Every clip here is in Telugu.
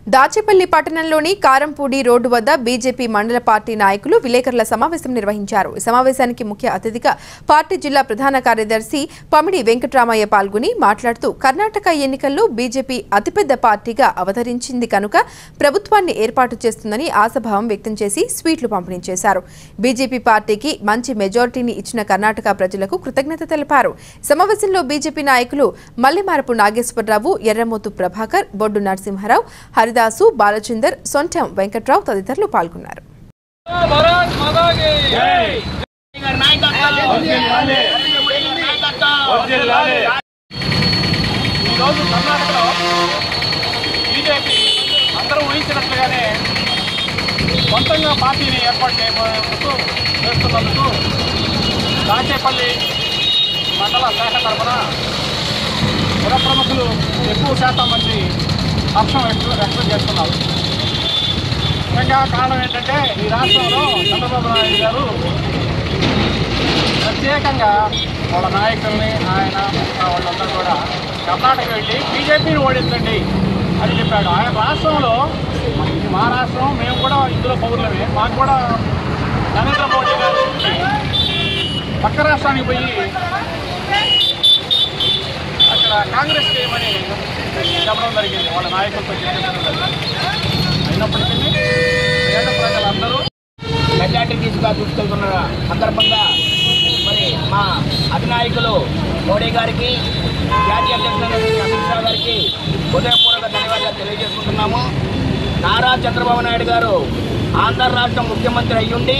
దాచేపల్లి పట్టణంలోని కారంపూడి రోడ్డు వద్ద బీజేపీ మండల పార్టీ నాయకులు విలేకరుల సమావేశం నిర్వహించారు ఈ సమావేశానికి ముఖ్య అతిథిగా పార్టీ జిల్లా ప్రధాన కార్యదర్శి పమిడి వెంకట్రామయ్య పాల్గొని మాట్లాడుతూ కర్ణాటక ఎన్నికల్లో బీజేపీ అతిపెద్ద పార్టీగా అవతరించింది కనుక ప్రభుత్వాన్ని ఏర్పాటు చేస్తుందని ఆశాభావం వ్యక్తం చేసి స్వీట్లు పంపిణీ చేశారు బీజేపీ పార్టీకి మంచి మెజారిటీని ఇచ్చిన కర్ణాటక ప్రజలకు కృతజ్ఞత తెలిపారు సమావేశంలో బీజేపీ నాయకులు మల్లెమారపు నాగేశ్వరరావు ఎర్రమోతు ప్రభాకర్ బొడ్డు నరసింహారావు హరిదాసు బాలచందర్ సొంటం వెంకట్రావు తదితరులు పాల్గొన్నారు భారత్ మాతా కీ ఈరోజు కర్ణాటకలో బీజేపీ అందరూ ఊహించినట్లుగానే సొంతంగా పార్టీని ఏర్పాటు చేయబోయేందుకు చేస్తున్నందుకు దాచేపల్లి మండల శాఖ తరఫున పుర ప్రముఖులు ఎక్కువ శాతం మంది హర్షం వ్యక్తం వ్యక్తం చేస్తున్నారు ముఖ్యంగా కారణం ఏంటంటే ఈ రాష్ట్రంలో చంద్రబాబు నాయుడు గారు ప్రత్యేకంగా వాళ్ళ నాయకుల్ని ఆయన మిగతా వాళ్ళందరూ కూడా కర్ణాటక వెళ్ళి బీజేపీని ఓడించండి అని చెప్పాడు ఆయన రాష్ట్రంలో ఇది మా రాష్ట్రం మేము కూడా ఇందులో పౌరులమే మాకు కూడా నరేంద్ర మోడీ గారు పక్క రాష్ట్రానికి పోయి అక్కడ కాంగ్రెస్ చేయమని చెప్పడం జరిగింది వాళ్ళ నాయకులతో చెప్పడం జరిగింది అయినప్పటికీ పేద ప్రజలందరూ మెజార్టీ తీసుకుగా తీసుకెళ్తున్న సందర్భంగా మరి మా అధినాయకులు మోడీ గారికి జాతీయ అధ్యక్షులు అమిత్ షా గారికి హృదయపూర్వక ధన్యవాదాలు తెలియజేసుకుంటున్నాము నారా చంద్రబాబు నాయుడు గారు ఆంధ్ర రాష్ట్ర ముఖ్యమంత్రి అయ్యుండి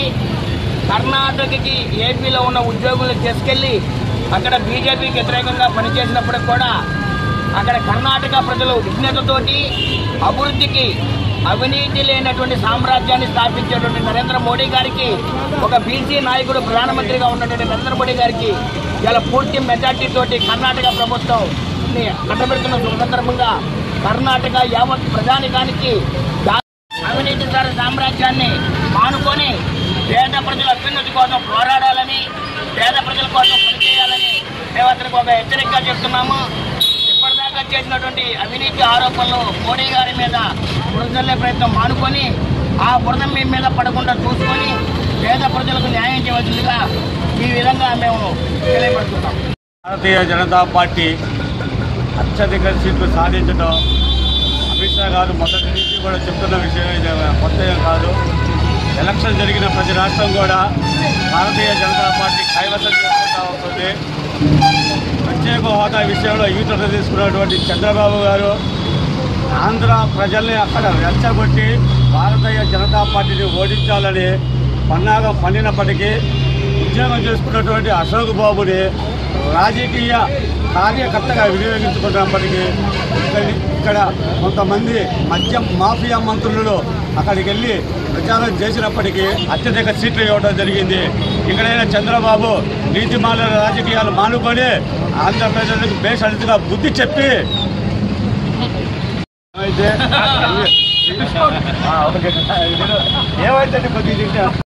కర్ణాటకకి ఏపీలో ఉన్న ఉద్యోగులను తీసుకెళ్లి అక్కడ బీజేపీకి వ్యతిరేకంగా పనిచేసినప్పటికి కూడా అక్కడ కర్ణాటక ప్రజలు విజ్ఞతతోటి అభివృద్ధికి అవినీతి లేనటువంటి సామ్రాజ్యాన్ని స్థాపించేటువంటి నరేంద్ర మోడీ గారికి ఒక బీసీ నాయకుడు ప్రధానమంత్రిగా ఉన్నటువంటి నరేంద్ర మోడీ గారికి ఇలా పూర్తి మెజార్టీ తోటి కర్ణాటక ప్రభుత్వం కట్టబెడుతున్న శుభ సందర్భంగా కర్ణాటక యావత్ ప్రజానికానికి దా- అవినీతి సార సామ్రాజ్యాన్ని మానుకొని పేద ప్రజల అభ్యున్నతి కోసం పోరాడాలని పేద ప్రజల కోసం పనిచేయాలని మేము అతనికి ఒక హెచ్చరికగా చెప్తున్నాము ఇప్పటిదాకా చేసినటువంటి అవినీతి ఆరోపణలు మోడీ గారి మీద బురదల్లే ప్రయత్నం మానుకొని ఆ బురద మీ మీద పడకుండా చూసుకొని పేద ప్రజలకు న్యాయం చేయవలసిందిగా ఈ విధంగా మేము తెలియపడుతున్నాం భారతీయ జనతా పార్టీ అత్యధిక సీట్లు సాధించడం అమిత్ షా గారు మొదటి నుంచి కూడా చెప్తున్న విషయం ఇది కొత్త ఏం కాదు ఎలక్షన్ జరిగిన ప్రతి రాష్ట్రం కూడా భారతీయ జనతా పార్టీ కైవసం చేసుకుంటా ఉంటుంది ప్రత్యేక హోదా విషయంలో ఈతలు తీసుకున్నటువంటి చంద్రబాబు గారు ఆంధ్ర ప్రజల్ని అక్కడ రెచ్చగొట్టి భారతీయ జనతా పార్టీని ఓడించాలని పన్నాగం పన్నినప్పటికీ ఉద్యోగం చేసుకున్నటువంటి అశోక్ బాబుని రాజకీయ కార్యకర్తగా వినియోగించుకున్నప్పటికీ ఇక్కడ- ఇక్కడ కొంతమంది మద్యం మాఫియా మంత్రులు అక్కడికి వెళ్ళి ప్రచారం చేసినప్పటికీ అత్యధిక సీట్లు ఇవ్వడం జరిగింది ఇక్కడైనా చంద్రబాబు నీతిమాల రాజకీయాలు మానుకొని ఆంధ్రప్రదేశ్కి బేషరతుగా బుద్ధి చెప్పి అయితే ఏమైతే కొద్దిగా